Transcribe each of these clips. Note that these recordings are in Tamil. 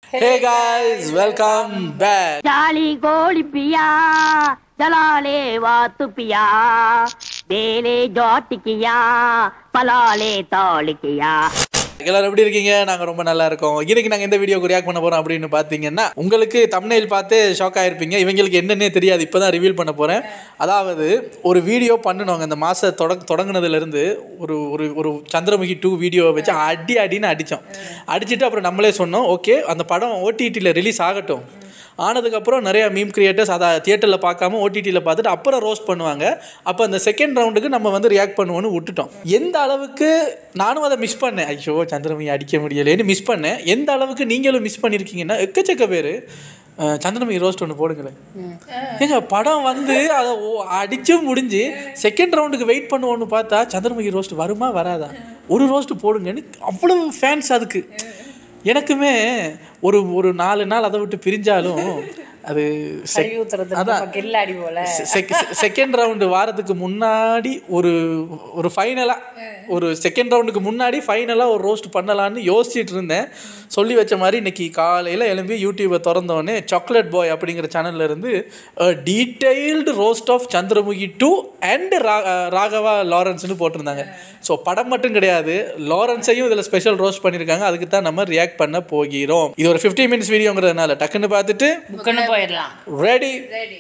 ஹே காய்ஸ் வெல்கம் பேக் ಜಾಲಿ ಗೋಳಿ ಪಿಯಾ ಜಲಾಲೆ ವಾತು ಪಿಯಾ ಬೇಲೆ ಜಾಟಿಕಿಯಾ ಪಲಾಲೆ ತಾಳಿಕಿಯಾ எல்லாரும் எப்படி இருக்கீங்க நாங்க ரொம்ப நல்லா இருக்கோம் இன்னைக்கு நாங்க எந்த வீடியோக்கு ரியாக்ட் பண்ண போறோம் அப்படின்னு பாத்தீங்கன்னா உங்களுக்கு தம்ப்நெயில் பார்த்து ஷாக் ஆயிருப்பீங்க இவங்களுக்கு என்னன்னே தெரியாது இப்பதான் ரிவீல் பண்ண போறேன் அதாவது ஒரு வீடியோ பண்ணணுங்க இந்த மாச தொடங்க தொடங்குனதுல இருந்து ஒரு ஒரு ஒரு சந்திரமுகி டூ வீடியோ வச்சு அடி அடின்னு அடிச்சோம் அடிச்சுட்டு அப்புறம் நம்மளே சொன்னோம் ஓகே அந்த படம் ஓடிடியில் ரிலீஸ் ஆகட்டும் ஆனதுக்கப்புறம் நிறைய மீம் கிரியேட்டர்ஸ் அதை தியேட்டரில் பார்க்காம ஓடிடியில் பார்த்துட்டு அப்புறம் ரோஸ்ட் பண்ணுவாங்க அப்போ அந்த செகண்ட் ரவுண்டுக்கு நம்ம வந்து ரியாக்ட் பண்ணுவோன்னு விட்டுட்டோம் எந்த அளவுக்கு நானும் அதை மிஸ் பண்ணேன் ஐயோ சந்திரமுகி அடிக்க முடியலைன்னு மிஸ் பண்ணேன் எந்த அளவுக்கு நீங்களும் மிஸ் பண்ணியிருக்கீங்கன்னா எக்கச்சக்க பேர் சந்திரமுகி ரோஸ்ட் ஒன்று போடுங்களேன் ஏங்க படம் வந்து அதை ஓ- அடிச்சு முடிஞ்சு செகண்ட் ரவுண்டுக்கு வெயிட் பண்ணுவோன்னு பார்த்தா சந்திரமுகி ரோஸ்ட் வருமா வராதா ஒரு ரோஸ்ட் போடுங்கன்னு அவ்வளவு ஃபேன்ஸ் அதுக்கு எனக்குமே ஒரு ஒரு நாலு நாள் அதை விட்டு பிரிஞ்சாலும் அது sec- கழுவி ஊத்துறது அதான். நம்ம கில்லாடி போல செகண்ட் ரவுண்டு வாரத்துக்கு முன்னாடி ஒரு ஒரு ஃபைனலாக ஒரு செகண்ட் ரவுண்டுக்கு முன்னாடி ஃபைனலாக ஒரு ரோஸ்ட் பண்ணலான்னு யோசிச்சுட்டு இருந்தேன் சொல்லி வச்ச மாதிரி இன்னைக்கு காலையில் எழும்பி யூடியூப்பை திறந்தோடனே சாக்லேட் பாய் அப்படிங்கிற சேனல்ல இருந்து detailed roast of Chandramukhi two and Raghava லாரன்ஸ்னு போட்டிருந்தாங்க ஸோ படம் மட்டும் கிடையாது லாரன்ஸையும் இதில் ஸ்பெஷல் ரோஸ்ட் பண்ணியிருக்காங்க அதுக்கு தான் நம்ம ரியாக்ட் பண்ண போகிறோம் இது ஒரு ஃபிஃப்டி மினிட்ஸ் வீடியோங்கிறதுனால டக்குன்னு பார்த்துட்டு புக்குன்னு போயிடலாம் ready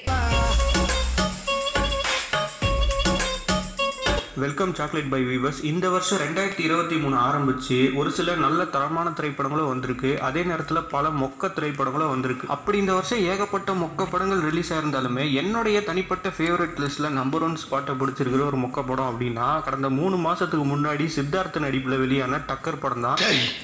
welcome chocolate pie viewers இந்த வருஷம் ரெண்டாயிரத்தி இருபத்தி மூணு ஆரம்பிச்சு ஒரு சில நல்ல தரமான திரைப்படங்களும் வந்திருக்கு அதே நேரத்தில் பல மொக்க திரைப்படங்களும் வந்திருக்கு அப்படி இந்த வருஷம் ஏகப்பட்ட மொக்க படங்கள் ரிலீஸ் ஆயிருந்தாலுமே என்னுடைய தனிப்பட்ட ஃபேவரட் லிஸ்ட்ல நம்பர் ஒன் ஸ்பாட்டை பிடிச்சிருக்கிற ஒரு மொக்க படம் அப்படின்னா கடந்த மூணு மாசத்துக்கு முன்னாடி சித்தார்த்த நடிப்பில் வெளியான டக்கர் படம் தான்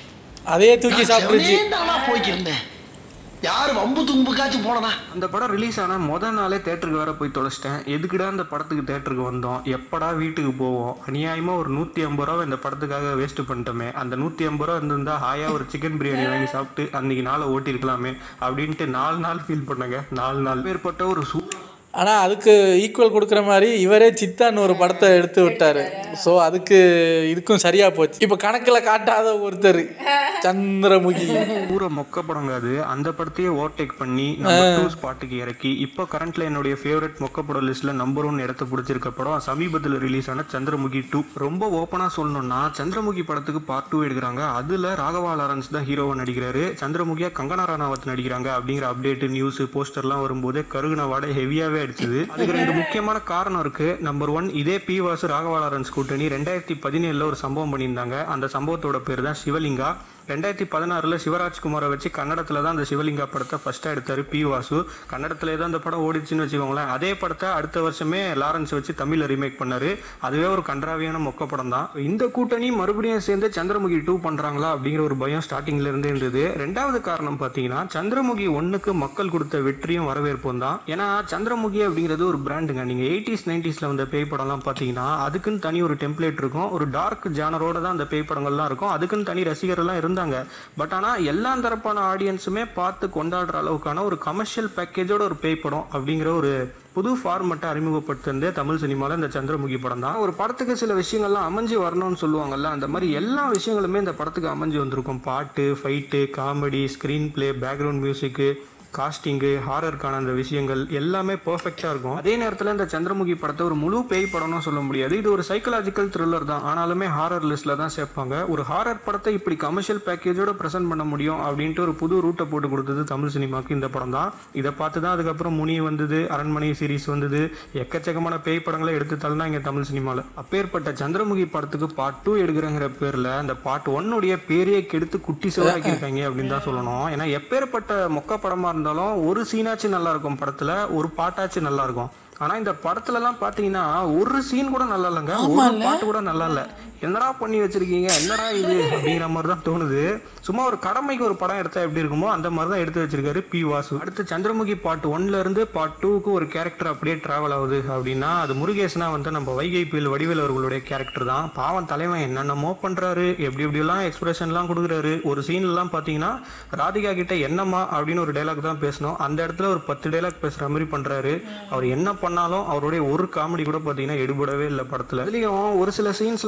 அதே தூக்கி சாப்பிட்டுருச்சு செவனேந்தானா போய்க்கிருந்தேன் யாரு வம்பு தும்புக்காச்சும் போனனா அந்த படம் ரிலீஸ் ஆன முத நாளே தேட்டருக்கு வேற போய் தொலைச்சிட்டேன் எதுக்குடா அந்த படத்துக்கு தேட்டருக்கு வந்தோம் எப்படா வீட்டுக்கு போவோம் அநியாயமா ஒரு நூத்தி ஐம்பது ரூபா இந்த படத்துக்காக வேஸ்ட் பண்ணிட்டோமே அந்த நூத்தி ஐம்பது ரூபா இருந்திருந்தா ஹாயா ஒரு சிக்கன் பிரியாணி வாங்கி சாப்பிட்டு அன்னைக்கு நாளை ஓட்டிருக்கலாமே அப்படின்ட்டு நாலு நாள் ஃபீல் பண்ணங்க நாலு நாள் மேற்பட்ட ஒரு சூ ஆனால் அதுக்கு ஈக்குவல் கொடுக்குற மாதிரி இவரே சித்தான்னு ஒரு படத்தை எடுத்து விட்டாரு ஸோ அதுக்கு இதுக்கும் சரியா போச்சு இப்போ கணக்கில் காட்டாத ஒருத்தர் சந்திரமுகி பூரா மொக்க படங்க அது அந்த படத்தையே ஓவர்டேக் பண்ணி நம்பர் டூ ஸ்பாட்டுக்கு இறக்கி இப்போ கரண்ட்ல என்னுடைய ஃபேவரட் மொக்க படம் லிஸ்ட்ல நம்பர் ஒன் இடத்த பிடிச்சிருக்க படம் சமீபத்தில் ரிலீஸ் ஆன சந்திரமுகி டூ ரொம்ப ஓப்பனா சொல்லணும்னா சந்திரமுகி படத்துக்கு பார்ட் டூ எடுக்கிறாங்க அதுல ராகவா லாரன்ஸ் தான் ஹீரோவா நடிக்கிறாரு சந்திரமுகியா கங்கனா ராணாவத் நடிக்கிறாங்க அப்படிங்கிற அப்டேட் நியூஸ் போஸ்டர்லாம் வரும்போது கருகுன வாடை ஹெவியாவே அடிச்சது அதுக்கு ரெண்டு முக்கியமான காரணம் இருக்கு நம்பர் ஒன் இதே பி வாசு ராகவா லாரன்ஸ் கூட்டணி ரெண்டாயிரத்தி பதினேழுல ஒரு சம்பவம் பண்ணியிருந்தாங்க அந்த சம்பவத்தோட பேர் தான் சிவலிங்கா ரெண்டாயிரத்தி பதினாறில் சிவராஜ்குமாரை வச்சு கன்னடத்தில் தான் அந்த சிவலிங்கா படத்தை ஃபஸ்ட்டாக எடுத்தார் பி வாசு கன்னடத்திலே தான் அந்த படம் ஓடிச்சுன்னு வச்சுக்கோங்களேன் அதே படத்தை அடுத்த வருஷமே லாரன்ஸ் வச்சு தமிழில் ரீமேக் பண்ணாரு அதுவே ஒரு கன்றாவியான மொக்க படம் தான் இந்த கூட்டணி மறுபடியும் சேர்ந்து சந்திரமுகி டூ பண்ணுறாங்களா அப்படிங்கிற ஒரு பயம் ஸ்டார்டிங்ல இருந்தே இருந்தது ரெண்டாவது காரணம் பார்த்தீங்கன்னா சந்திரமுகி ஒன்றுக்கு மக்கள் கொடுத்த வெற்றியும் வரவேற்பும் தான் ஏன்னா சந்திரமுகி அப்படிங்கிறது ஒரு பிராண்டுங்க நீங்கள் எயிட்டிஸ் நைன்டிஸில் வந்த பேய் படம்லாம் பார்த்தீங்கன்னா அதுக்குன்னு தனி ஒரு டெம்ப்ளேட் இருக்கும் ஒரு டார்க் ஜானரோட தான் அந்த பேய் படங்கள்லாம் இருக்கும் அதுக்குன்னு தனி ரசிகர்கள்லாம் இருந்தாங்க பட் ஆனால் எல்லா தரப்பான ஆடியன்ஸுமே பார்த்து கொண்டாடுற அளவுக்கான ஒரு கமர்ஷியல் பேக்கேஜோட ஒரு பேய் படம் அப்படிங்கிற ஒரு புது ஃபார்மெட்டை அறிமுகப்படுத்திருந்தே தமிழ் சினிமாவில் இந்த சந்திரமுகி படம் தான் ஒரு படத்துக்கு சில விஷயங்கள்லாம் அமைஞ்சு வரணும்னு சொல்லுவாங்கல்ல அந்த மாதிரி எல்லா விஷயங்களுமே இந்த படத்துக்கு அமைஞ்சு வந்திருக்கும் பாட்டு fight comedy screenplay background music casting ஹாரருக்கான அந்த விஷயங்கள் எல்லாமே பர்ஃபெக்டாக இருக்கும் அதே நேரத்தில் இந்த சந்திரமுகி படத்தை ஒரு முழு பேய் படம்னு சொல்ல முடியாது இது ஒரு சைக்கலாஜிக்கல் த்ரில்லர் தான் ஆனாலுமே ஹாரர் லிஸ்ட்டில் தான் சேர்ப்பாங்க ஒரு ஹாரர் படத்தை இப்படி கமர்ஷியல் பேக்கேஜோட ப்ரெசென்ட் பண்ண முடியும் அப்படின்ட்டு ஒரு புது ரூட்டை போட்டு கொடுத்தது தமிழ் சினிமாக்கு இந்த படம் தான் இதை பார்த்து தான் அதுக்கப்புறம் முனி வந்தது அரண்மனை சீரிஸ் வந்தது எக்கச்சக்கமான பேய் படங்களை எடுத்து தள்ளனா இங்கே தமிழ் சினிமாவில் அப்பேற்பட்ட சந்திரமுகி படத்துக்கு பார்ட் டூ எடுக்கிறங்கிற பேரில் அந்த பார்ட் ஒன்னுடைய பேரையே கெடுத்து குட்டி சிவராக்கியிருக்காங்க அப்படின்னு தான் சொல்லணும் ஏன்னா எப்பேற்பட்ட மொக்க படமாக இருந்தாலும் ஒரு சீனாச்சும் நல்லா இருக்கும் படத்தில் ஒரு பாட்டாச்சும் நல்லா இருக்கும் ஆனால் இந்த படத்துலலாம் பார்த்தீங்கன்னா ஒரு சீன் கூட நல்லா இல்லைங்க ஒரு பாட்டு கூட நல்லா இல்லை என்னடா பண்ணி வச்சிருக்கீங்க என்னடா இது அப்படிங்கிற மாதிரி தான் தோணுது சும்மா ஒரு கடமைக்கு ஒரு படம் எடுத்தா எப்படி இருக்குமோ அந்த மாதிரி தான் எடுத்து வச்சிருக்காரு பி வாசு அடுத்து சந்திரமுகி பார்ட் ஒன்ல இருந்து பார்ட் டூக்கு ஒரு கேரக்டர் அப்படியே டிராவல் ஆகுது அப்படின்னா அது முருகேசனா வந்து நம்ம வைகை புயல் வடிவேல் அவர்களுடைய கேரக்டர் தான் பாவம் தலைவன் என்னென்னமோ பண்றாரு எப்படி எப்படியெல்லாம் எக்ஸ்பிரஷன்லாம் கொடுக்குறாரு ஒரு சீன்லாம் பார்த்தீங்கன்னா ராதிகா கிட்ட என்னம்மா அப்படின்னு ஒரு டைலாக் தான் பேசணும் அந்த இடத்துல ஒரு பத்து டைலாக் பேசுற மாதிரி பண்றாரு அவர் என்ன பண்ணாலும் அவருடைய ஒரு காமெடி கூட பார்த்தீங்கன்னா எடுபடவே இல்லை படத்துல இதுலயும் ஒரு சில சீன்ஸ்லலாம்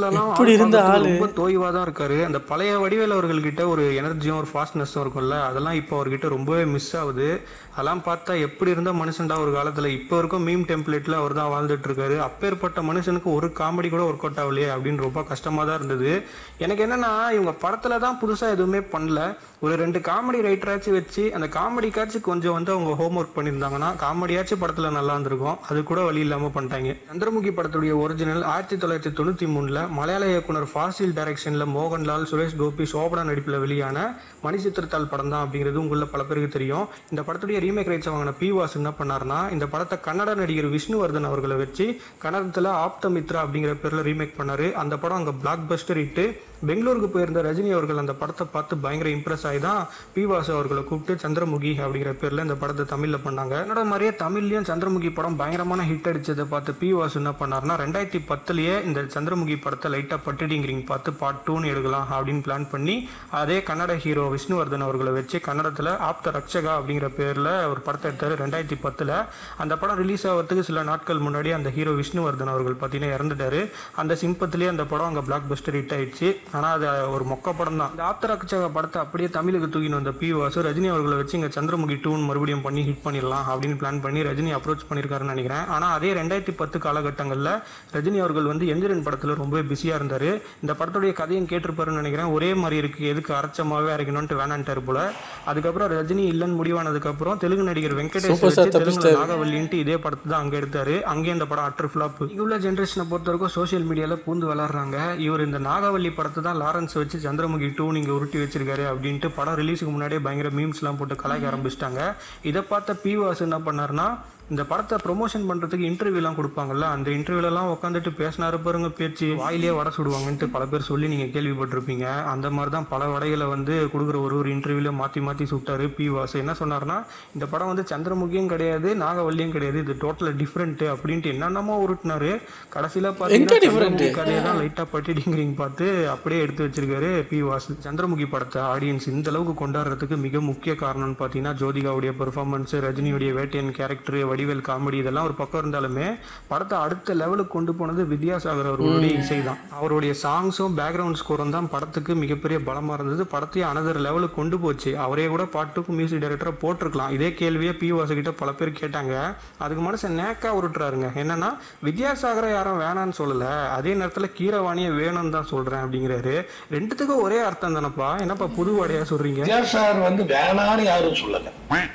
அப்படி இருந்த பார்க்கறதுக்கு ஆளு ரொம்ப தோய்வா தான் இருக்காரு அந்த பழைய வடிவேல் அவர்கள்கிட்ட ஒரு எனர்ஜியும் ஒரு ஃபாஸ்ட்னஸும் இருக்கும்ல அதெல்லாம் இப்போ அவர்கிட்ட ரொம்பவே மிஸ் ஆகுது அதெல்லாம் பார்த்தா எப்படி இருந்த மனுஷன்டா ஒரு காலத்துல இப்போ வரைக்கும் மீம் டெம்ப்ளேட்ல அவர் தான் வாழ்ந்துட்டு இருக்காரு அப்பேற்பட்ட மனுஷனுக்கு ஒரு காமெடி கூட ஒர்க் அவுட் ஆகலையே அப்படின்னு ரொம்ப கஷ்டமா தான் இருந்தது எனக்கு என்னன்னா இவங்க படத்துல தான் புதுசா எதுவுமே பண்ணல ஒரு ரெண்டு காமெடி ரைட்டராச்சும் வச்சு அந்த காமெடிக்காச்சும் கொஞ்சம் வந்து அவங்க ஹோம் ஒர்க் பண்ணியிருந்தாங்கன்னா காமெடியாச்சும் படத்துல நல்லா இருந்திருக்கும் அது கூட வழி இல்லாம பண்ணிட்டாங்க சந்திரமுகி படத்துடைய ஒரிஜினல் ஆயிரத்தி தொள்ளாயிரத்தி தொண்ணூத்தி மூணுல மலையாள இயக்குனர் ஃபாசில் டைரக்ஷன்ல மோகன்லால் சுரேஷ் கோபி சோபனா நடிப்புல வெளியான மணி சித்திரத்தாள் படம் தான் அப்படிங்கிறது உங்கள பல பேருக்கு தெரியும் இந்த படத்துடைய ரீமேக் ரைட்ஸ் வாங்கின பி வாசு என்ன பண்ணாருன்னா இந்த படத்தை கன்னட நடிகர் விஷ்ணுவர்தன் அவர்களை வச்சு கன்னடத்துல ஆப்த மித்ரா அப்படிங்கிற பேர்ல ரீமேக் பண்ணாரு அந்த படம் அங்க பிளாக் பஸ்டர் இட்டு பெங்களூருக்கு போயிருந்த ரஜினி அவர்கள் அந்த படத்தை பார்த்து பயங்கர இம்ப்ரெஸ் ஆகி தான் பி வாசு அவர்களை கூப்பிட்டு சந்திரமுகி அப்படிங்கிற பேர்ல இந்த படத்தை தமிழ்ல பண்ணாங்க என்னோட மாதிரியே தமிழ்லயும் சந்திரமுகி படம் பயங்கரமான ஹிட் அடிச்சதை பார்த்து பி வாசு என்ன பண்ணாருன்னா ரெண்டாயிரத்தி பத்துலயே இந்த சந்திரமுகி படத்தை லைட்டா பட்டுடிங்கிறீங்க பார்த்து பார்ட் டூன்னு எடுக்கலாம் அப்படின்னு பிளான் பண்ணி அதே கன்னட ஹீரோ விஷ்ணுவர்தன் அவர்களை வச்சு கன்னடத்துல ஆப்த ரக்ஷகா அப்படிங்கிற பேர்ல ஒரு படத்தை எடுத்தாரு ரெண்டாயிரத்தி பத்துல அந்த படம் ரிலீஸ் ஆகிறதுக்கு சில நாட்கள் முன்னாடி அந்த ஹீரோ விஷ்ணுவர்தன் அவர்கள் பார்த்தீங்கன்னா இறந்துட்டாரு அந்த சிம்பத்திலேயே அந்த படம் அங்கே பிளாக் பஸ்டர் ஹிட் ஆயிடுச்சு ஆனால் அது ஒரு மொக்க படம் தான் இந்த ஆப்த ரக்ஷகா படத்தை அப்படியே தமிழுக்கு தூக்கின்னு வந்த பி வாசு ரஜினி அவர்களை வச்சு இங்கே சந்திரமுகி டூன் மறுபடியும் பண்ணி ஹிட் பண்ணிடலாம் அப்படின்னு பிளான் பண்ணி ரஜினி அப்ரோச் பண்ணியிருக்காருன்னு நினைக்கிறேன் ஆனால் அதே ரெண்டாயிரத்தி பத்து காலகட்டங்களில் ரஜினி அவர்கள் வந்து எந்திரன் படத்தில் ரொம்பவே பிஸியாக இருந்தார் இந்த படத்துடைய கதையும் கேட்டிருப்பாருன்னு நினைக்கிறேன் ஒரே மாதிரி இருக்கு எதுக்கு அரைச்சமாவே அரைக்கணும்ட்டு வேணான்ட்டார் போல அதுக்கப்புறம் ரஜினி இல்லைன்னு முடிவானதுக்கப்புறம் தெலுங்கு நடிகர் வெங்கடேஷ் Super star வச்சு தெலுங்குல தப்பிச்சிட்டாரு. நாகவல்லின்ட்டு இதே படத்தை தான் அங்கே எடுத்தாரு அங்கேயே இந்த படம் அட்டர் ஃபிளாப் இங்குள்ள ஜென்ரேஷனை பொறுத்த வரைக்கும் சோஷியல் மீடியாவில் பூந்து விளாட்றாங்க இவர் இந்த நாகவல்லி படத்தை தான் லாரன்ஸ் வச்சு சந்திரமுகி டூ நீங்கள் உருட்டி வச்சிருக்காரு அப்படின்ட்டு படம் ரிலீஸுக்கு முன்னாடியே பயங்கர மீம்ஸ்லாம் போட்டு கலாய்க்க ஆரம்பிச்சிட்டாங்க இதை பார்த்த பி வாசு என்ன பண்ணாருன்னா இந்த படத்தை ப்ரொமோஷன் பண்ணுறதுக்கு இன்டர்வியூலாம் கொடுப்பாங்கல்ல அந்த இன்டர்வியூலலாம் உட்காந்துட்டு பேசினாரு பாருங்க பேச்சு வாயிலே வட சுடுவாங்கன்ட்டு பல பேர் சொல்லி நீங்கள் கேள்விப்பட்டிருப்பீங்க அந்த மாதிரி தான் பல வடைகளை வந்து கொடுக்குற ஒரு ஒரு இன்டர்வியூல மாற்றி மாற்றி சுட்டாரு பி வாசு என்ன சொன்னார்னா இந்த படம் வந்து சந்திரமுகியும் கிடையாது நாகவல்லியும் கிடையாது இது டோட்டலாக டிஃப்ரெண்ட்டு அப்படின்ட்டு என்னென்னமோ உருட்டினாரு கடைசியில் எங்க பார்த்தீங்கன்னா different? சந்திரமுகி கதையை தான் லைட்டாக பட்டிடிங்கிறீங்க பார்த்து அப்படியே எடுத்து வச்சிருக்காரு பி வாசு சந்திரமுகி படத்தை ஆடியன்ஸ் இந்த அளவுக்கு கொண்டாடுறதுக்கு மிக முக்கிய காரணம்னு பார்த்தீங்கன்னா ஜோதிகாவுடைய பெர்ஃபார்மன்ஸ் ரஜினியுடைய வேட்டையன் கேரக்டர் வடிவேல் காமெடி இதெல்லாம் ஒரு பக்கம் இருந்தாலுமே படத்தை அடுத்த லெவலுக்கு கொண்டு போனது வித்யாசாகர் அவர்களுடைய இசை தான் அவருடைய சாங்ஸும் பேக்ரவுண்ட் ஸ்கோரும் தான் படத்துக்கு மிகப்பெரிய பலமா இருந்தது படத்தையும் அனதர் லெவலுக்கு கொண்டு போச்சு அவரே கூட பாட்டுக்கும் மியூசிக் டைரக்டராக போட்டிருக்கலாம் இதே கேள்வியே பி வாசுகிட்ட பல பேர் கேட்டாங்க அதுக்கு மனுஷன் நேக்கா உருட்டுறாருங்க என்னன்னா வித்யாசாகரை யாரும் வேணான்னு சொல்லல அதே நேரத்துல கீரவாணியை வேணும்னு தான் சொல்றேன் அப்படிங்கிறாரு ரெண்டுத்துக்கும் ஒரே அர்த்தம் தானப்பா என்னப்பா புது வாடையா சொல்றீங்க வித்யாசாகர் வந்து வேணான்னு யாரும் சொல்லல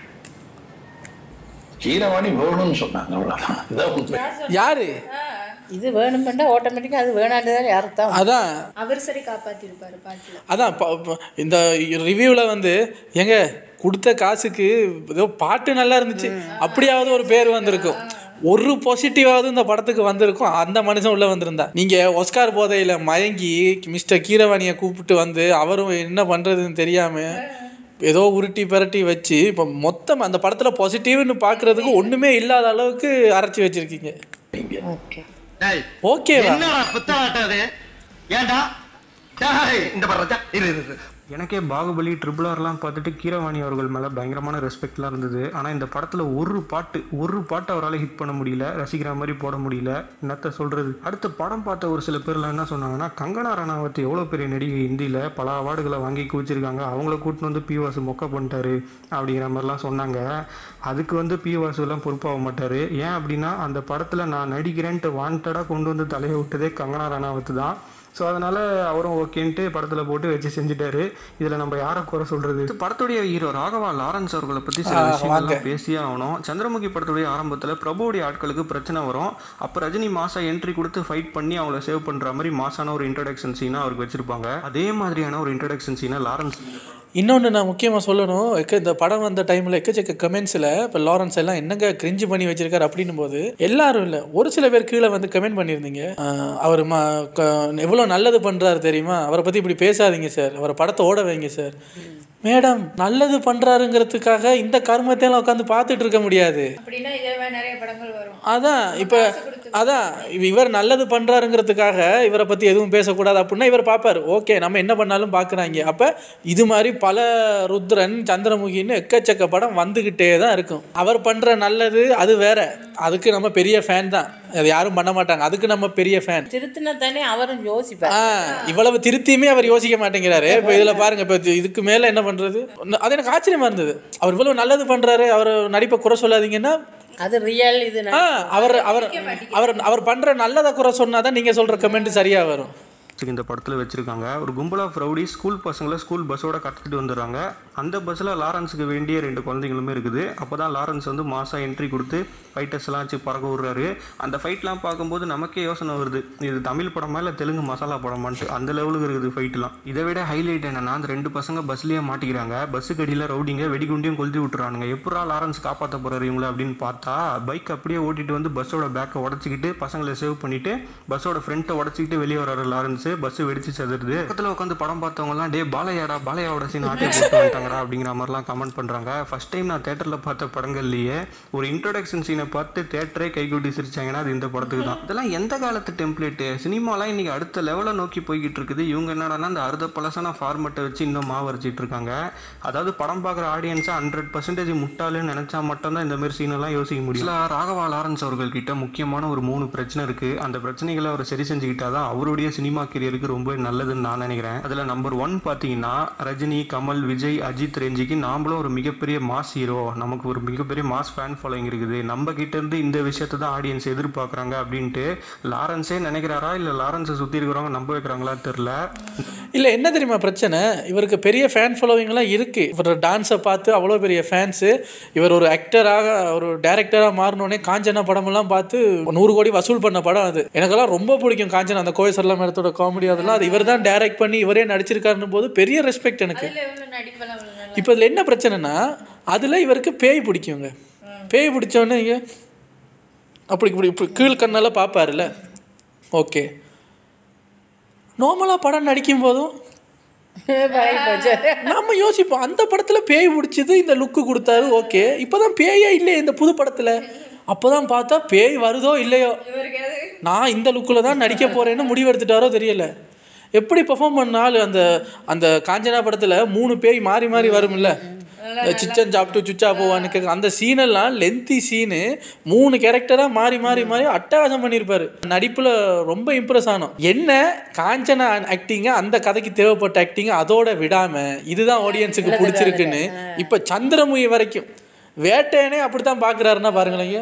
கீரவாணி வேணும்னு சொன்னாங்க அவ்வளவுதான் இதான் உண்மை யாரு இது வேணுமெண்டா ஆட்டோமேட்டிக்காக அது வேணாண்டுதான் அர்த்தம் அதான் அவர் சரி காப்பாத்திருப்பாரு பாட்டுல அதான் ப- ப- இந்த ரிவ்யூவில் வந்து ஏங்க கொடுத்த காசுக்கு ஏதோ பாட்டு நல்லா இருந்துச்சு அப்படியாவது ஒரு பேர் வந்திருக்கும் ஒரு பாசிட்டிவாவது இந்த படத்துக்கு வந்திருக்கும் அந்த மனுஷன் உள்ள வந்திருந்தா நீங்க ஒஸ்கார் போதையில மயங்கி மிஸ்டர் கீரவாணியை கூப்பிட்டு வந்து அவரும் என்ன பண்றதுன்னு தெரியாம ஏதோ உருட்டி பிரட்டி வச்சு இப்போ மொத்தம் அந்த படத்துல பாசிட்டிவ்னு பார்க்கிறதுக்கு ஒண்ணுமே இல்லாத அளவுக்கு அரைச்சி வச்சிருக்கீங்க ஓகே ஓகேவா என்னடா புத்தாட்டது ஏண்டா டேய், இந்த பண்றதா இரு இரு, இரு எனக்கே பாகுபலி ட்ரிபிள் ஆர்லாம் பார்த்துட்டு கீரவாணி அவர்கள் மேலே பயங்கரமான ரெஸ்பெக்ட்லாம் இருந்தது ஆனால் இந்த படத்தில் ஒரு பாட்டு ஒரு பாட்டு அவரால் ஹிட் பண்ண முடியல ரசிக்கிற மாதிரி போட முடியல என்னத்த சொல்கிறது அடுத்த படம் பார்த்த ஒரு சில பேர்லாம் என்ன சொன்னாங்கன்னா கங்கனா ரணாவத் எவ்வளோ பெரிய நடிகை ஹிந்தியில் பல அவார்டுகளை வாங்கி குவிச்சிருக்காங்க அவங்கள கூட்டின்னு வந்து பி வாசு மொக்க பண்ணிட்டாரு அப்படிங்கிற மாதிரிலாம் சொன்னாங்க அதுக்கு வந்து பி வாசுலாம் பொறுப்பாக மாட்டார் ஏன் அப்படின்னா அந்த படத்தில் நான் நடிக்கிறேன்ட்டு வாண்டடாக கொண்டு வந்து தலையை விட்டதே கங்கனா ரணாவத் தான் ஸோ அதனால அவரும் ஓகேன்ட்டு படத்தில் போட்டு வச்சு செஞ்சுட்டாரு இதில் நம்ம யாரை குறை சொல்றது இது படத்துடைய ஹீரோ ராகவா லாரன்ஸ் அவர்களை பற்றி சில ஆ, விஷயங்கள்லாம் பேசியே ஆகணும் சந்திரமுகி படத்துடைய ஆரம்பத்தில் பிரபுவுடைய ஆட்களுக்கு பிரச்சனை வரும் அப்போ ரஜினி மாசா என்ட்ரி கொடுத்து ஃபைட் பண்ணி அவங்கள சேவ் பண்ணுற மாதிரி மாசான ஒரு இன்ட்ரடக்ஷன் சீனாக அவருக்கு வச்சிருப்பாங்க அதே மாதிரியான ஒரு இன்ட்ரடக்ஷன் சீனை லாரன்ஸ் இன்னொன்று நான் முக்கியமாக சொல்லணும் எக்க இந்த படம் வந்த டைமில் எக்கச்சக்க கமெண்ட்ஸில் இப்போ லாரன்ஸ் எல்லாம் என்னங்க கிரிஞ்சு பண்ணி வச்சிருக்காரு அப்படின்னும் போது எல்லாரும் இல்லை ஒரு சில பேர் கீழே வந்து கமெண்ட் பண்ணியிருந்தீங்க ஆஹ் அவர் ம எவ்வளோ நல்லது பண்ணுறாரு தெரியுமா அவரை பற்றி இப்படி பேசாதீங்க சார் அவரை படத்தை ஓட வைங்க சார் மேடம் நல்லது பண்ணுறாருங்கிறதுக்காக இந்த கர்மத்தையெல்லாம் உட்காந்து பார்த்துட்டு இருக்க முடியாது அப்படின்னா இதே மாதிரி நிறைய படங்கள் வரும் அதான் இப்போ காசு கொடுத்து அதான் இவ- இவர் நல்லது பண்ணுறாருங்கிறதுக்காக இவரை பற்றி எதுவும் பேசக்கூடாது அப்படின்னா இவர் பார்ப்பார் ஓகே நம்ம என்ன பண்ணாலும் பார்க்குறாங்க அப்போ இது மாதிரி பல ருத்ரன் சந்திரமுகின்னு எக்கச்சக்க படம் வந்துக்கிட்டே தான் இருக்கும் அவர் பண்ணுற நல்லது அது வேற அதுக்கு நம்ம பெரிய ஃபேன் தான் அது யாரும் பண்ண மாட்டாங்க அதுக்கு நம்ம பெரிய ஃபேன் திருத்தினா தானே அவரும் யோசிப்பார் ஆ இவ்வளவு திருத்தியுமே அவர் யோசிக்க மாட்டேங்கிறாரு இப்போ இதில் பாருங்க இப்போ இதுக்கு மேலே என்ன பண்ணுறது அது எனக்கு ஆச்சரியமா இருந்தது அவர் இவ்வளவு நல்லது பண்ணுறாரு அவர் நடிப்பை குறை சொல்லாதீங்கன்னா அது ரியல் இது ஆ அவர் அவர் அவர் அவர் பண்ணுற நல்லதை குறை சொன்னால் தான் நீங்கள் சொல்கிற கமெண்ட் சரியாக வரும் இந்த படத்தில் வச்சிருக்காங்க ஒரு கும்பல் ஆஃப் ரவுடி ஸ்கூல் பசங்களை ஸ்கூல் பஸ்ஸோட கடத்திட்டு வந்துடுறாங்க அந்த பஸ்ஸில் லாரன்ஸுக்கு வேண்டிய ரெண்டு குழந்தைங்களுமே இருக்குது அப்போ தான் லாரன்ஸ் வந்து மாசாக என்ட்ரி கொடுத்து ஃபைட்டர்ஸ் எல்லாம் வச்சு பறக்க விடுறாரு அந்த ஃபைட்லாம் பார்க்கும்போது நமக்கே யோசனை வருது இது தமிழ் படமா இல்லை தெலுங்கு மசாலா படமான்ட்டு அந்த லெவலுக்கு இருக்குது ஃபைட்லாம் இதை விட ஹைலைட் என்னன்னா அந்த ரெண்டு பசங்க பஸ்லேயே மாட்டிக்கிறாங்க பஸ்ஸுக்கு அடியில் ரவுடிங்க வெடிகுண்டையும் கொளுத்தி விட்டுறானுங்க எப்படா லாரன்ஸ் காப்பாற்ற போறாரு இவங்கள அப்படின்னு பார்த்தா பைக் அப்படியே ஓட்டிட்டு வந்து பஸ்ஸோட பேக்கை உடச்சிக்கிட்டு பசங்களை சேவ் பண்ணிட்டு பஸ்ஸோட ஃப்ரண்ட்டை உடச்சிக்கிட்டு வெளியே வராரு லாரன்ஸ் பஸ் வெடிச்சு செதறுது பக்கத்தில் உட்காந்து படம் பார்த்தவங்கலாம் டே பாலையாடா பாலையாவோட சீன் ஆட்டே போட்டு வந்துட்டாங்கடா அப்படிங்கிற மாதிரிலாம் கமெண்ட் பண்ணுறாங்க ஃபர்ஸ்ட் டைம் நான் தேட்டரில் பார்த்த படங்கள்லேயே ஒரு இன்ட்ரோடக்ஷன் சீனை பார்த்து தேட்டரே கைகூட்டி சிரிச்சாங்கன்னா அது இந்த படத்துக்கு தான் இதெல்லாம் எந்த காலத்து டெம்ப்ளேட்டு சினிமாலாம் இன்னைக்கு அடுத்த லெவலை நோக்கி போய்கிட்டு இருக்குது இவங்க என்னடான்னா அந்த அறுத பழசான ஃபார்மெட்டை வச்சு இன்னும் மாவு அரைச்சிட்டு இருக்காங்க அதாவது படம் பார்க்குற ஆடியன்ஸை ஹண்ட்ரட் பர்சன்டேஜ் முட்டாளுன்னு நினச்சா மட்டும்தான் இந்த மாதிரி சீனெல்லாம் யோசிக்க முடியும் இதுல ராகவா லாரன்ஸ் அவர்கள் கிட்ட முக்கியமான ஒரு மூணு பிரச்சனை இருக்குது அந்த பிரச்சனைகளை அவர் சரி செஞ்சுக்கிட்டா தான் அவருடைய சினிமா கெரியருக்கு ரொம்ப நல்லதுன்னு நான் நினைக்கிறேன் அதில் நம்பர் ஒன் பார்த்தீங்கன்னா ரஜினி கமல் விஜய் அஜித் ரேஞ்சிக்கு நாமளும் ஒரு மிகப்பெரிய மாஸ் ஹீரோ நமக்கு ஒரு மிகப்பெரிய மாஸ் ஃபேன் ஃபாலோயிங் இருக்குது நம்ம கிட்ட இருந்து இந்த விஷயத்தை தான் ஆடியன்ஸ் எதிர்பார்க்குறாங்க அப்படின்ட்டு லாரன்ஸே நினைக்கிறாரா இல்லை லாரன்ஸை சுற்றி இருக்கிறவங்க நம்ப வைக்கிறாங்களா தெரில இல்லை என்ன தெரியுமா பிரச்சனை இவருக்கு பெரிய ஃபேன் ஃபாலோவிங்லாம் இருக்குது இவர் டான்ஸை பார்த்து அவ்வளோ பெரிய ஃபேன்ஸு இவர் ஒரு ஆக்டராக ஒரு டேரக்டராக மாறினோடனே காஞ்சனா படமெல்லாம் பார்த்து நூறு கோடி வசூல் பண்ண படம் அது எனக்கெல்லாம் ரொம்ப பிடிக்கும் காஞ்சனா அந்த கோவை சரலா மேடத்தோட காமெடி அதெல்லாம் அது இவர் தான் டைரக்ட் பண்ணி இவரே நடிச்சிருக்காருன்னு போது பெரிய ரெஸ்பெக்ட் எனக்கு நடிப்பெல்லாம் இப்போ இதில் என்ன பிரச்சனைனா அதில் இவருக்கு பேய் பிடிக்குங்க பேய் பிடிச்சோன்னே இங்க அப்படி இப்படி இப்படி கீழ் கண்ணால் பார்ப்பாருல்ல ஓகே நார்மலாக படம் நடிக்கும் போதும் பழகி போச்சு நம்ம யோசிப்போம் அந்த படத்தில் பேய் பிடிச்சது இந்த லுக்கு கொடுத்தாரு ஓகே இப்போ தான் பேயே இல்லையே இந்த புது படத்தில் அப்போ தான் பார்த்தா பேய் வருதோ இல்லையோ நான் இந்த லுக்கில் தான் நடிக்க போகிறேன்னு முடிவு எடுத்துட்டாரோ தெரியல எப்படி பெர்ஃபார்ம் பண்ணாலும் அந்த அந்த காஞ்சனா படத்தில் மூணு பேய் மாறி மாறி வரும்ல இந்த சிச்சன் சாப்பிட்டு சுச்சா போவான்னு கேட்க அந்த சீனெல்லாம் லென்த்தி சீனு மூணு கேரக்டராக மாறி மாறி மாறி அட்டகாசம் பண்ணியிருப்பாரு நடிப்பில் ரொம்ப இம்ப்ரெஸ் ஆனோம் என்ன காஞ்சனா ஆக்டிங்க அந்த கதைக்கு தேவைப்பட்ட ஆக்டிங்க அதோட விடாமல் இதுதான் ஆடியன்ஸுக்கு பிடிச்சிருக்குன்னு இப்போ சந்திரமுகி வரைக்கும் வேட்டையனே அப்படி தான் பார்க்குறாருன்னா பாருங்களேங்க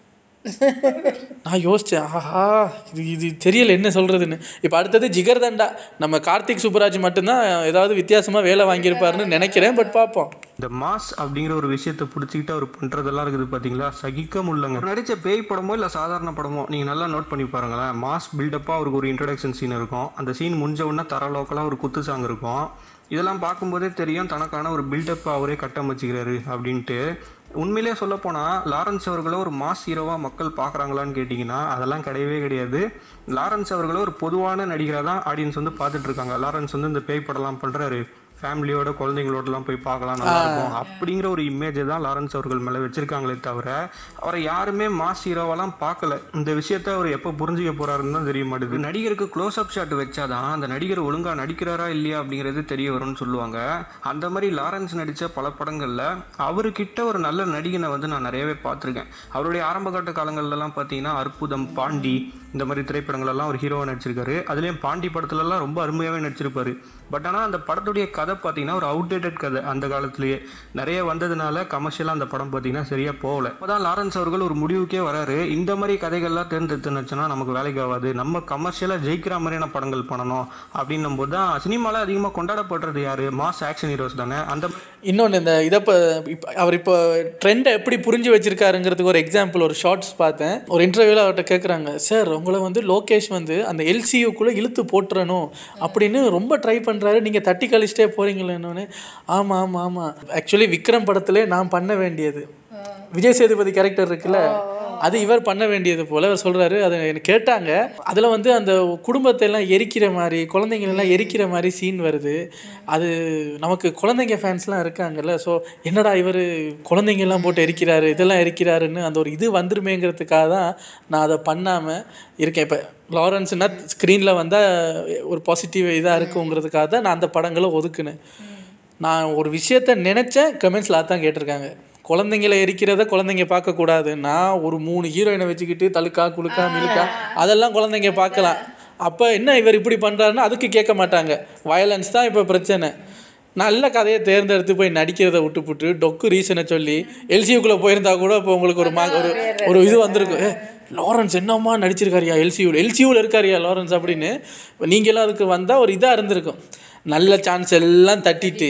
நான் யோசித்தேன் ஆஹா இது இது தெரியல என்ன சொல்கிறதுன்னு இப்போ அடுத்தது ஜிகர்தண்டா நம்ம கார்த்திக் சுப்புராஜ் மட்டும்தான் ஏதாவது வித்தியாசமாக வேலை வாங்கியிருப்பாருன்னு நினைக்கிறேன் பட் பார்ப்போம் இந்த மாஸ் அப்படிங்கிற ஒரு விஷயத்தை பிடிச்சிக்கிட்டு அவர் பண்ணுறதெல்லாம் இருக்குது பார்த்தீங்களா சகிக்க முடியலங்க அவர் நடித்த பேய் படமோ இல்லை சாதாரண படமோ நீங்கள் நல்லா நோட் பண்ணி பாருங்களேன் மாஸ் பில்டப்பாக அவருக்கு ஒரு இன்ட்ரடக்ஷன் சீன் இருக்கும் அந்த சீன் முடிஞ்ச உடனே தர லோக்கலாக ஒரு குத்து சாங் இருக்கும் இதெல்லாம் பார்க்கும்போதே தெரியும் தனக்கான ஒரு பில்டப் அவரே கட்டமைச்சிக்கிறாரு அப்படின்ட்டு உண்மையிலே சொல்லப்போனால் லாரன்ஸ் அவர்களை ஒரு மாஸ் ஹீரோவாக மக்கள் பார்க்குறாங்களான்னு கேட்டிங்கன்னா அதெல்லாம் கிடையவே கிடையாது லாரன்ஸ் அவர்களை ஒரு பொதுவான நடிகராக தான் ஆடியன்ஸ் வந்து பார்த்துட்டு இருக்காங்க லாரன்ஸ் வந்து இந்த பேய் படம்லாம் பண்ணுறாரு ஃபேமிலியோட குழந்தைங்களோடலாம் போய் பார்க்கலாம் நல்லா இருக்கும் அப்படிங்கிற ஒரு இமேஜை தான் லாரன்ஸ் அவர்கள் மேலே வச்சிருக்காங்களே தவிர அவரை யாருமே மாஸ் ஹீரோவெல்லாம் பார்க்கல இந்த விஷயத்த அவர் எப்போ புரிஞ்சுக்க போறாருன்னு தான் தெரிய மாட்டேது நடிகருக்கு க்ளோஸ் அப் ஷாட் வச்சாதான் அந்த நடிகர் ஒழுங்கா நடிக்கிறாரா இல்லையா அப்படிங்கிறது தெரிய வரும்னு சொல்லுவாங்க அந்த மாதிரி லாரன்ஸ் நடித்த பல படங்களில் அவர்கிட்ட ஒரு நல்ல நடிகனை வந்து நான் நிறையவே பார்த்துருக்கேன் அவருடைய ஆரம்ப கட்ட காலங்கள்லாம் பார்த்தீங்கன்னா அற்புதம் பாண்டி இந்த மாதிரி திரைப்படங்களெல்லாம் ஒரு ஹீரோவாக நடிச்சிருக்காரு அதுலேயும் பாண்டி படத்துலலாம் ரொம்ப அருமையாகவே நடிச்சிருப்பாரு பட் ஆனால் அந்த படத்துடைய கதை பார்த்தீங்கன்னா ஒரு அவுடேட்டட் கதை அந்த காலத்திலேயே நிறைய வந்ததுனால கமர்ஷியலாக அந்த படம் பார்த்தீங்கன்னா சரியாக போகல அப்போதான் லாரன்ஸ் அவர்கள் ஒரு முடிவுக்கே வராரு இந்த மாதிரி கதைகள்லாம் தேர்ந்தெடுத்துனுச்சுன்னா நமக்கு வேலைக்கு ஆகாது நம்ம கமர்ஷியலாக ஜெயிக்கிற மாதிரியான படங்கள் பண்ணணும் அப்படின்னும் போது தான் சினிமாவில் அதிகமாக கொண்டாடப்படுறது யார் மாஸ் ஆக்ஷன் ஹீரோஸ் தானே அந்த இன்னொன்று இந்த இதை இப்போ இப்போ அவர் இப்போ ட்ரெண்டை எப்படி புரிஞ்சு வச்சிருக்காருங்கிறதுக்கு ஒரு எக்ஸாம்பிள் ஒரு ஷார்ட்ஸ் பார்த்தேன் ஒரு இன்டர்வியூவில் அவர்கிட்ட கேட்குறாங்க சார் உங்களை வந்து லோகேஷ் வந்து அந்த எல்சியூக்குள்ளே இழுத்து போட்டுறணும் அப்படின்னு ரொம்ப ட்ரை பண்ணுறாரு நீங்கள் தட்டி கழிச்சிட்டே போகிறீங்களேன்னு ஆமாம் ஆமாம் ஆமாம் ஆக்சுவலி விக்ரம் படத்திலே நான் பண்ண வேண்டியது விஜய் சேதுபதி கேரக்டர் இருக்குல்ல அது இவர் பண்ண வேண்டியது போல் அவர் சொல்கிறாரு அதை எனக்கு கேட்டாங்க அதில் வந்து அந்த குடும்பத்தை எல்லாம் எரிக்கிற மாதிரி குழந்தைங்கள எல்லாம் எரிக்கிற மாதிரி சீன் வருது அது நமக்கு குழந்தைங்க ஃபேன்ஸ்லாம் இருக்காங்கல்ல ஸோ என்னடா இவர் குழந்தைங்கெல்லாம் போட்டு எரிக்கிறாரு இதெல்லாம் எரிக்கிறாருன்னு அந்த ஒரு இது வந்துருமேங்கிறதுக்காக தான் நான் அதை பண்ணாமல் இருக்கேன் இப்போ லாரன்ஸ்னா ஸ்க்ரீனில் வந்தால் ஒரு பாசிட்டிவ் இதாக இருக்குங்கிறதுக்காக தான் நான் அந்த படங்களை ஒதுக்குனேன் நான் ஒரு விஷயத்த நினச்சேன் கமெண்ட்ஸில் அதான் கேட்டிருக்காங்க குழந்தைங்கள எரிக்கிறத குழந்தைங்க பார்க்கக்கூடாது நான் ஒரு மூணு ஹீரோயினை வச்சுக்கிட்டு தலுக்கா குலுக்கா மிலுக்கா அதெல்லாம் குழந்தைங்க பார்க்கலாம் அப்போ என்ன இவர் இப்படி பண்ணுறாருன்னா அதுக்கு கேட்க மாட்டாங்க வயலன்ஸ் தான் இப்போ பிரச்சனை நல்ல கதையை தேர்ந்தெடுத்து போய் நடிக்கிறத விட்டுப்புட்டு டொக்கு ரீசனை சொல்லி எல்சியூக்குள்ளே போயிருந்தா கூட இப்போ உங்களுக்கு ஒரு மா ஒரு ஒரு இது வந்திருக்கும் ஏ லாரன்ஸ் என்னம்மா நடிச்சிருக்காரியா எல்சியூவில் எல்சியூவில் இருக்காரியா லாரன்ஸ் அப்படின்னு இப்போ நீங்களாம் அதுக்கு வந்தால் ஒரு இதாக இருந்திருக்கும் நல்ல சான்ஸ் எல்லாம் தட்டிட்டு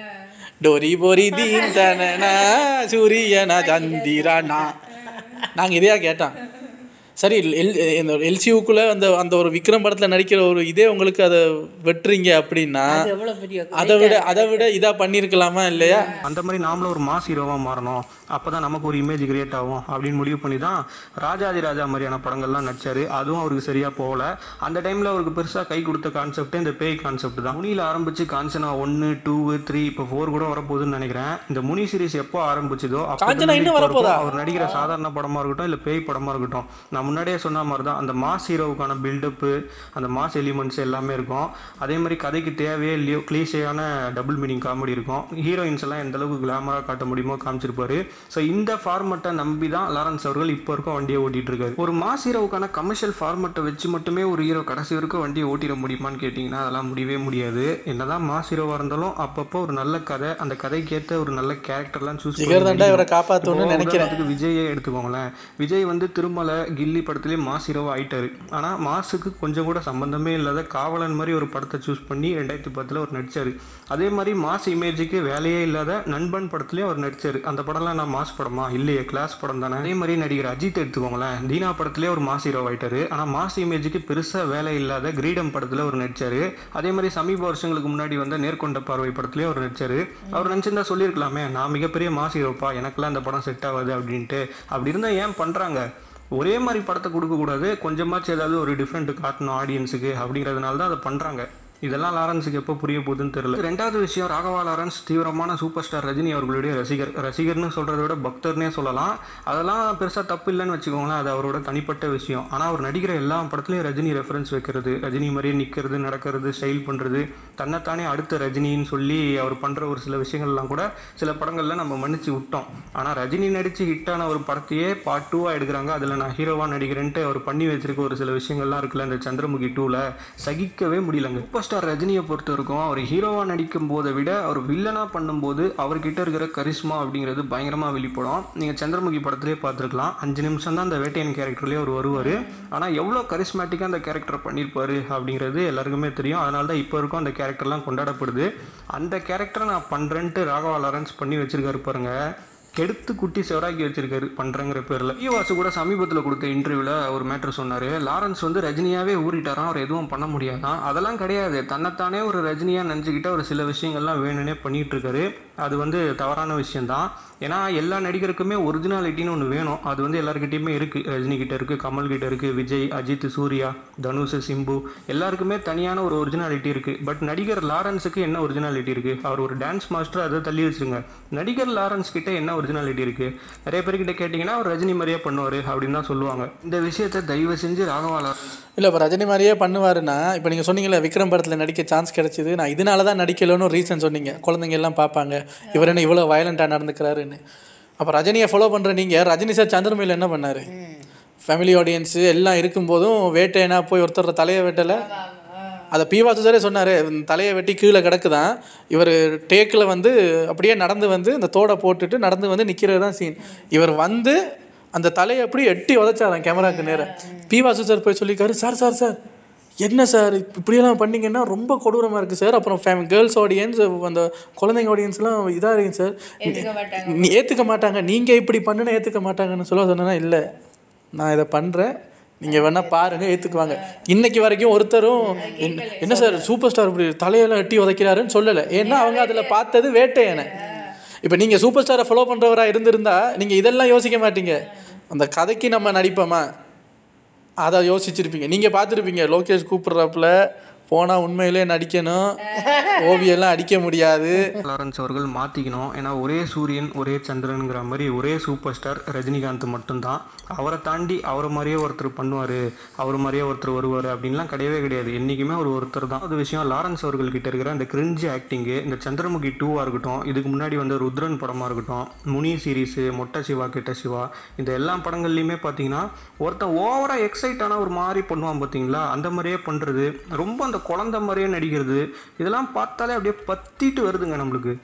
டோரி போரி தீன் தனனா சூரியனா சந்திரனா நாங்கள் இதையா கேட்டோம் சரி எல் இந்த எல்சியூக்குள்ளே அந்த அந்த ஒரு விக்ரம் படத்தில் நடிக்கிற ஒரு இதே உங்களுக்கு அதை வெட்டுறீங்க அப்படின்னா அது எவ்வளோ பெரிய அதை விட அதை விட இதாக பண்ணியிருக்கலாமா இல்லையா அந்த மாதிரி நாமளும் ஒரு மாஸ் ஹீரோவாக மாறணும் அப்போ தான் நமக்கு ஒரு இமேஜ் கிரியேட் ஆகும் அப்படின்னு முடிவு பண்ணி தான் ராஜாதி ராஜா மாதிரியான படங்கள்லாம் நடிச்சாரு அதுவும் அவருக்கு சரியாக போகல அந்த டைமில் அவருக்கு பெருசாக கை கொடுத்த கான்செப்ட் இந்த பேய் கான்செப்ட் தான் முனியில் ஆரம்பிச்சு காஞ்சனா ஒன்று டூ த்ரீ இப்போ ஃபோர் கூட வரப்போகுதுன்னு நினைக்கிறேன் இந்த முனி சீரிஸ் எப்போ ஆரம்பிச்சதோ அப்போ காஞ்சனா இன்னும் இப்போ வரப்போதா? அவர் நடிக்கிற சாதாரண படமாக இருக்கட்டும் இல்லை பேய் படமாக இருக்கட்டும் நான் முன்னாடியே சொன்ன மாதிரி தான் அந்த மாஸ் ஹீரோவுக்கான பில்டப்பு அந்த மாஸ் எலிமெண்ட்ஸ் எல்லாமே இருக்கும் அதே மாதிரி கதைக்கு தேவையே இல்லையோ கிளீஷையான டபுள் மீனிங் காமெடி இருக்கும் ஹீரோயின்ஸ் எல்லாம் எந்த அளவுக்கு கிளாமராக காட்ட முடியுமோ காமிச்சிருப்பாரு ஸோ இந்த ஃபார்மெட்டை நம்பி தான் லாரன்ஸ் அவர்கள் இப்போ வரைக்கும் வண்டியை ஓட்டிட்டு இருக்காரு ஒரு மாஸ் ஹீரோவுக்கான கமர்ஷியல் ஃபார்மெட்டை வச்சு மட்டுமே ஒரு ஹீரோ கடைசி வரைக்கும் வண்டியை ஓட்டிட முடியுமான்னு கேட்டிங்கன்னா அதெல்லாம் முடியவே முடியாது என்னதான் மாஸ் ஹீரோவாக இருந்தாலும் அப்பப்போ ஒரு நல்ல கதை அந்த கதைக்கேற்ற ஒரு நல்ல கேரக்டர்லாம் சூஸ் ஜிகர் தாண்டா இவரை காப்பாற்றணும்னு நினைக்கிறேன் உதாரணத்துக்கு விஜயே எடுத்துக்கோங்களேன் விஜய் வந்து திருமலை கில்லி படத்துலேயே மாஸ் ஹீரோவாக ஆயிட்டாரு ஆனால் மாஸுக்கு கொஞ்சம் கூட சம்பந்தமே இல்லாத காவலன் மாதிரி ஒரு படத்தை சூஸ் பண்ணி ரெண்டாயிரத்தி பத்தில் அவர் நடிச்சாரு அதே மாதிரி மாஸ் இமேஜுக்கு வேலையே இல்லாத நண்பன் படத்துலேயும் அவர் நடிச்சாரு அந்த படம்லாம் நான் மாஸ் படமா இல்லையே கிளாஸ் படம் தானே அதே மாதிரி நடிகர் அஜித் எடுத்துக்கோங்களேன் தீனா படத்துலேயே ஒரு மாஸ் ஹீரோ ஆயிட்டாரு ஆனால் மாஸ் இமேஜுக்கு பெருசாக வேலை இல்லாத கிரீடம் படத்தில் அவர் நடிச்சாரு அதே மாதிரி சமீப வருஷங்களுக்கு முன்னாடி வந்த நேர்கொண்ட பார்வை படத்துலேயே அவர் நடிச்சாரு அவர் நினச்சிருந்தா சொல்லியிருக்கலாமே நான் மிகப்பெரிய மாஸ் ஹீரோப்பா எனக்கெல்லாம் இந்த படம் செட் ஆகாது அப்படின்ட்டு அப்படி இருந்தால் ஏன் பண்ணுறாங்க ஒரே மாதிரி படத்தை கொடுக்கக்கூடாது கொஞ்சமாச்சும் ஏதாவது ஒரு டிஃப்ரெண்ட் காட்டணும் ஆடியன்ஸுக்கு அப்படிங்கிறதுனால தான் அதை பண்ணுறாங்க இதெல்லாம் லாரன்ஸுக்கு எப்போ புரிய போகுதுன்னு தெரியல ரெண்டாவது விஷயம் ராகவா லாரன்ஸ் தீவிரமான சூப்பர் ஸ்டார் ரஜினி அவர்களுடைய ரசிகர் ரசிகர்னு சொல்கிறத விட பக்தர்னே சொல்லலாம் அதெல்லாம் பெருசாக தப்பு இல்லைன்னு வச்சுக்கோங்களேன் அது அவரோட தனிப்பட்ட விஷயம் ஆனால் அவர் நடிக்கிற எல்லா படத்துலையும் ரஜினி ரெஃபரன்ஸ் வைக்கிறது ரஜினி மாதிரியே நிற்கிறது நடக்கிறது ஸ்டைல் பண்ணுறது தன்னைத்தானே அடுத்த ரஜினின்னு சொல்லி அவர் பண்ணுற ஒரு சில விஷயங்கள்லாம் கூட சில படங்களில் நம்ம மன்னிச்சு விட்டோம் ஆனால் ரஜினி நடித்து ஹிட்டான ஒரு படத்தையே பார்ட் டூவாக எடுக்கிறாங்க அதில் நான் ஹீரோவாக நடிக்கிறேன்ட்டு அவர் பண்ணி வச்சிருக்க ஒரு சில விஷயங்கள்லாம் இருக்குல்ல இந்த சந்திரமுகி டூவில் சகிக்கவே முடியலங்க சூப்பர் ஸ்டார் ரஜினியை பொறுத்த வரைக்கும் அவர் ஹீரோவாக நடிக்கும் போதை விட அவர் வில்லனாக பண்ணும்போது அவர்கிட்ட இருக்கிற கரிஸ்மா அப்படிங்கிறது பயங்கரமாக வெளிப்படும் நீங்கள் சந்திரமுகி படத்திலே பார்த்துருக்கலாம் அஞ்சு நிமிஷம் தான் அந்த வேட்டையன் கேரக்டர்லேயே அவர் வருவார் ஆனால் எவ்வளோ கரிஸ்மேட்டிக்காக அந்த கேரக்டர் பண்ணியிருப்பாரு அப்படிங்கிறது எல்லாருக்குமே தெரியும் அதனால தான் இப்போ இருக்கும் அந்த கேரக்டர்லாம் கொண்டாடப்படுது அந்த கேரக்டரை நான் பண்ணுறேன்ட்டு ராகவா லாரன்ஸ் பண்ணி வச்சிருக்காரு பாருங்க கெடுத்து குட்டி செவராக்கி வச்சிருக்காரு பண்றேங்கிற பேர்ல ஈவாசு கூட சமீபத்தில் கொடுத்த இன்டர்வியூல ஒரு மேட்ரு சொன்னாரு லாரன்ஸ் வந்து ரஜினியாவே ஊறிட்டாராம் அவர் எதுவும் பண்ண முடியாதான் அதெல்லாம் கிடையாது தன்னைத்தானே ஒரு ரஜினியா நினச்சிக்கிட்ட ஒரு சில விஷயங்கள்லாம் வேணும்னே பண்ணிட்டு இருக்காரு அது வந்து தவறான விஷயம்தான் ஏன்னா எல்லா நடிகருக்குமே ஒரிஜினாலிட்டின்னு ஒன்று வேணும் அது வந்து எல்லாருக்கிட்டையுமே இருக்குது ரஜினி கிட்ட இருக்குது கமல் கிட்ட இருக்குது விஜய் அஜித் சூர்யா தனுஷ் சிம்பு எல்லாருக்குமே தனியான ஒரு ஒரிஜினாலிட்டி இருக்குது பட் நடிகர் லாரன்ஸுக்கு என்ன ஒரிஜினாலிட்டி இருக்குது அவர் ஒரு டான்ஸ் மாஸ்டர் அதை தள்ளி வச்சிருங்க நடிகர் லாரன்ஸ் கிட்ட என்ன ஒரிஜினாலிட்டி இருக்குது நிறைய பேர்கிட்ட கேட்டிங்கன்னா அவர் ரஜினி மாதிரியே பண்ணுவார் அப்படின்னு தான் சொல்லுவாங்க இந்த விஷயத்தை தயவு செஞ்சு ராகவா லாரன்ஸ் இல்லை இப்போ ரஜினி மாதிரியே பண்ணுவாருன்னா இப்போ நீங்கள் சொன்னீங்கல்ல விக்ரம் படத்தில் நடிக்க சான்ஸ் கிடைச்சிது நான் இதனால தான் நடிக்கலன்னு ஒரு ரீசன் சொன்னீங்க குழந்தைங்க எல்லாம் பார்ப்பாங்க இவர் என்ன இவ்வளோ வயலண்ட்டாக நடந்துக்கிறாருன்னு அப்போ ரஜினியை ஃபாலோ பண்ணுற நீங்கள் ரஜினி சார் சந்திரமையில் என்ன பண்ணார் ஃபேமிலி ஆடியன்ஸு எல்லாம் இருக்கும்போதும் வேட்டையனா போய் ஒருத்தர் தலையை வெட்டலை அதை பீவாசு சாரே சொன்னார் தலையை வெட்டி கீழே கிடக்குதான் இவர் டேக்கில் வந்து அப்படியே நடந்து வந்து இந்த தோடை போட்டுட்டு நடந்து வந்து நிற்கிறது தான் சீன் இவர் வந்து அந்த தலையை அப்படியே எட்டி உதச்சாராம் கேமராக்கு நேரம் பீவாசு சார் போய் சொல்லியிருக்காரு சார் சார் சார் என்ன சார் இப்ப இப்படியெல்லாம் பண்ணீங்கன்னா ரொம்ப கொடூரமாக இருக்குது சார் அப்புறம் ஃபேம் கேர்ள்ஸ் ஆடியன்ஸ் அந்த குழந்தைங்க ஆடியன்ஸ்லாம் இதாக இருக்குங்க சார் ஏத்துக்க மாட்டாங்க. நீ ஏற்றுக்க மாட்டாங்க நீங்கள் இப்படி பண்ணுனா ஏற்றுக்க மாட்டாங்கன்னு சொல்ல சொன்னேன்னா இல்லை நான் இதை பண்ணுறேன் நீங்கள் வேணால் பாருங்கள் ஏற்றுக்குவாங்க இன்னைக்கு வரைக்கும் ஒருத்தரும் என்ன- என்ன சார் சூப்பர் ஸ்டார் இப்படி தலையெல்லாம் எட்டி உதைக்கிறாருன்னு சொல்லலை ஏன்னா அவங்க அதில் பார்த்தது வேட்டையனை இப்போ நீங்கள் சூப்பர் ஸ்டாரை ஃபாலோ பண்ணுறவராக இருந்திருந்தா நீங்கள் இதெல்லாம் யோசிக்க மாட்டீங்க அந்த கதைக்கு நம்ம நடிப்போமா அதை யோசிச்சிருப்பீங்க நீங்கள் பார்த்துருப்பீங்க லோகேஷ் கூப்பிட்றப்பல போனால் உண்மையிலே நடிக்கணும் ஓவியெல்லாம் அடிக்க முடியாது லாரன்ஸ் அவர்கள் மாற்றிக்கணும் ஏன்னா ஒரே சூரியன் ஒரே சந்திரனுங்கிற மாதிரி ஒரே சூப்பர் ஸ்டார் ரஜினிகாந்த் மட்டும்தான் அவரை தாண்டி அவரை மாதிரியே ஒருத்தர் பண்ணுவார் அவர் மாதிரியே ஒருத்தர் வருவார் அப்படின்லாம் கிடையவே கிடையாது என்றைக்குமே ஒரு ஒருத்தர் தான் அது விஷயம் லாரன்ஸ் அவர்கள் கிட்ட இருக்கிற அந்த கிரிஞ்சி ஆக்டிங்கு இந்த சந்திரமுகி டூவாக இருக்கட்டும் இதுக்கு முன்னாடி வந்து ருத்ரன் படமாக இருக்கட்டும் முனி சீரீஸு மொட்டை சிவா கெட்ட சிவா இந்த எல்லா படங்கள்லையுமே பார்த்தீங்கன்னா ஒருத்தன் ஓவராக எக்ஸைட் ஆனால் ஒரு மாதிரி பண்ணுவான் பார்த்தீங்களா அந்த மாதிரியே பண்ணுறது ரொம்ப அந்த குழந்தை மாதிரியே நடிக்கிறது இதெல்லாம் பார்த்தாலே அப்படியே பத்திட்டு வருதுங்க நம்மளுக்கு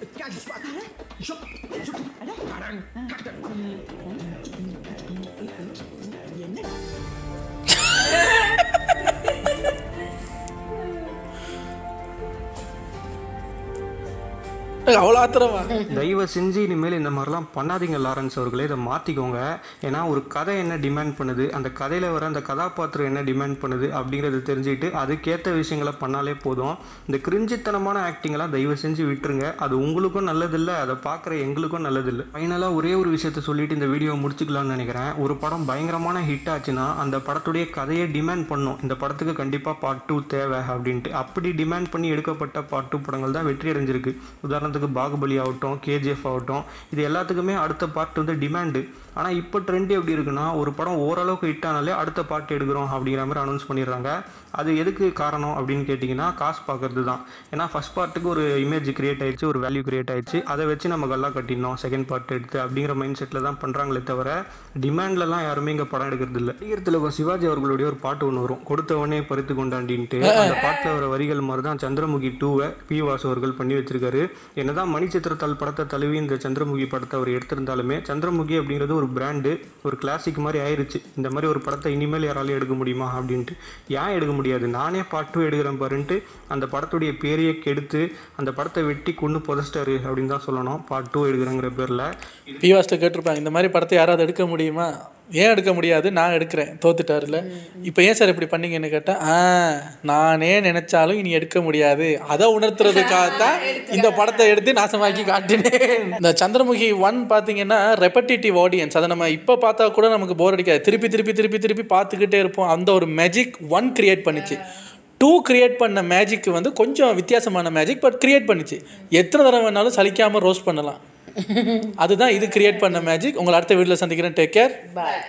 அவ்வளோ ஆத்திரமா தயவு செஞ்சு இனிமேல் இந்த மாதிரிலாம் பண்ணாதீங்க லாரன்ஸ் அவர்களே இதை மாற்றிக்கோங்க ஏன்னா ஒரு கதை என்ன டிமாண்ட் பண்ணுது அந்த கதையில் வர அந்த கதாபாத்திரம் என்ன டிமாண்ட் பண்ணுது அப்படிங்கிறத தெரிஞ்சுக்கிட்டு அதுக்கேற்ற விஷயங்களை பண்ணாலே போதும் இந்த கிரிஞ்சித்தனமான ஆக்டிங்கெல்லாம் தயவு செஞ்சு விட்டுருங்க அது உங்களுக்கும் நல்லதில்லை அதை பார்க்குற எங்களுக்கும் நல்லதில்லை ஃபைனலாக ஒரே ஒரு விஷயத்த சொல்லிட்டு இந்த வீடியோவை முடிச்சுக்கலாம்னு நினைக்கிறேன் ஒரு படம் பயங்கரமான ஹிட் ஆச்சுன்னா அந்த படத்துடைய கதையை டிமாண்ட் பண்ணும் இந்த படத்துக்கு கண்டிப்பாக பார்ட் டூ தேவை அப்படின்ட்டு அப்படி டிமாண்ட் பண்ணி எடுக்கப்பட்ட பார்ட் டூ படங்கள் தான் வெற்றி அடைஞ்சிருக்கு உதாரணத்துக்கு பாகுபலி ஆகட்டும் கேஜிஎஃப் ஆகட்டும் இது எல்லாத்துக்குமே அடுத்த பார்ட் வந்து டிமாண்டு ஆனால் இப்போ ட்ரெண்ட் எப்படி இருக்குன்னா ஒரு படம் ஓரளவுக்கு ஹிட் ஆனாலே அடுத்த பார்ட் எடுக்கிறோம் அப்படிங்கிற மாதிரி அனௌன்ஸ் பண்ணிடுறாங்க அது எதுக்கு காரணம் அப்படின்னு கேட்டிங்கன்னா காசு பார்க்கறது தான் ஏன்னா ஃபஸ்ட் பார்ட்டுக்கு ஒரு இமேஜ் கிரியேட் ஆயிடுச்சு ஒரு வேல்யூ கிரியேட் ஆயிடுச்சு அதை வச்சு நம்ம கல்லா கட்டிடணும் செகண்ட் பார்ட் எடுத்து அப்படிங்கிற மைண்ட் செட்டில் தான் பண்ணுறாங்களே தவிர டிமாண்ட்லலாம் யாருமே இங்கே படம் எடுக்கிறது இல்லை நடிகர் திலகம் சிவாஜி அவர்களுடைய ஒரு பாட்டு ஒன்று வரும் கொடுத்தவனே பறித்து கொண்டாண்டின்ட்டு அந்த பாட்டில் வர வரிகள் மாதிரி தான் சந்திரமுகி டூவை பி வாசு அவர்கள் பண்ணி வச்சிருக்காரு என்னதான் மணிச்சித்திரத்தால் படத்தை தழுவி இந்த சந்திரமுகி படத்தை அவர் எடுத்திருந்தாலுமே சந்திரமுகி அப்படிங்கிறது ஒரு பிராண்டு ஒரு கிளாசிக் மாதிரி ஆயிருச்சு இந்த மாதிரி ஒரு படத்தை இனிமேல் யாராலையும் எடுக்க முடியுமா அப்படின்ட்டு ஏன் எடுக்க முடியாது நானே பார்ட் டூ எடுக்கிறேன் பாருன்ட்டு அந்த படத்துடைய பேரையே கெடுத்து அந்த படத்தை வெட்டி கொண்டு புதைச்சிட்டாரு அப்படின்னு தான் சொல்லணும் பார்ட் டூ எடுக்கிறேங்கிற பேரில் பிவாஸ்ட்டை கேட்டிருப்பாங்க இந்த மாதிரி படத்தை யாராவது எடுக்க முடியுமா ஏன் எடுக்க முடியாது நான் எடுக்கிறேன் தோத்துட்டாருல இப்போ ஏன் சார் இப்படி பண்ணீங்கன்னு கேட்டேன் ஆ நானே நினைச்சாலும் இனி எடுக்க முடியாது அதை உணர்த்துறதுக்காகத்தான் இந்த படத்தை எடுத்து நாசமாக்கி காட்டினேன் இந்த சந்திரமுகி ஒன் பார்த்தீங்கன்னா ரெப்படிட்டிவ் ஆடியன்ஸ் அதை நம்ம இப்போ பார்த்தா கூட நமக்கு போர் அடிக்காது திருப்பி திருப்பி திருப்பி திருப்பி பார்த்துக்கிட்டே இருப்போம் அந்த ஒரு மேஜிக் ஒன் கிரியேட் பண்ணிச்சு டூ கிரியேட் பண்ண மேஜிக் வந்து கொஞ்சம் வித்தியாசமான மேஜிக் பட் கிரியேட் பண்ணிச்சு எத்தனை தடவை வேணாலும் சலிக்காமல் ரோஸ்ட் பண்ணலாம் அதுதான் இது கிரியேட் பண்ண மேஜிக் உங்களை அடுத்த வீடியோவில் சந்திக்கிறேன் டேக் கேர் பாய்